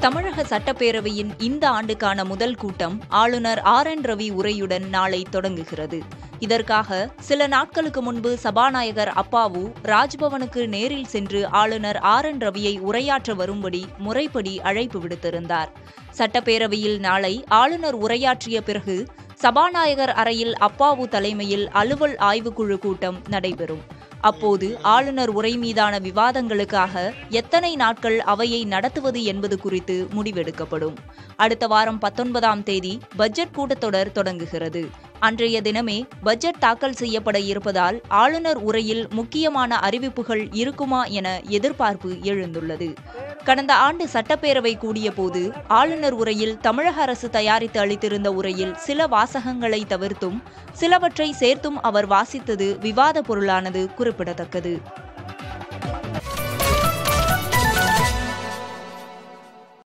தமிழக சட்டப்பேரவையின் இந்த ஆண்டுக்கான முதல் கூட்டம் ஆளுநர் ஆர் என் ரவி உரையுடன் நாளை தொடங்குகிறது இதற்காக சில நாட்களுக்கு முன்பு சபாநாயகர் அப்பாவு ராஜ்பவனுக்கு நேரில் சென்று ஆளுநர் ஆர் என் ரவியை உரையாற்ற வரும்படி முறைப்படி அழைப்பு விடுத்திருந்தார் சட்டப்பேரவையில் நாளை ஆளுநர் உரையாற்றிய பிறகு சபாநாயகர் அறையில் அப்பாவு தலைமையில் அலுவல் ஆய்வுக்குழு கூட்டம் நடைபெறும் அப்போது ஆளுநர் உரை மீதான விவாதங்களுக்காக எத்தனை நாட்கள் அவையை நடத்துவது என்பது குறித்து முடிவெடுக்கப்படும் அடுத்த வாரம் பத்தொன்பதாம் தேதி பட்ஜெட் கூட்டத்தொடர் தொடங்குகிறது அன்றைய தினமே பட்ஜெட் தாக்கல் செய்யப்பட இருப்பதால் ஆளுநர் உரையில் முக்கியமான அறிவிப்புகள் இருக்குமா என எதிர்பார்ப்பு எழுந்துள்ளது கடந்த ஆண்டு சட்டப்பேரவை கூடியபோது ஆளுநர் உரையில் தமிழக அரசு தயாரித்து அளித்திருந்த உரையில் சில வாசகங்களை தவிர்த்தும் சிலவற்றை சேர்த்தும் அவர் வாசித்தது விவாத பொருளானது குறிப்பிடத்தக்கது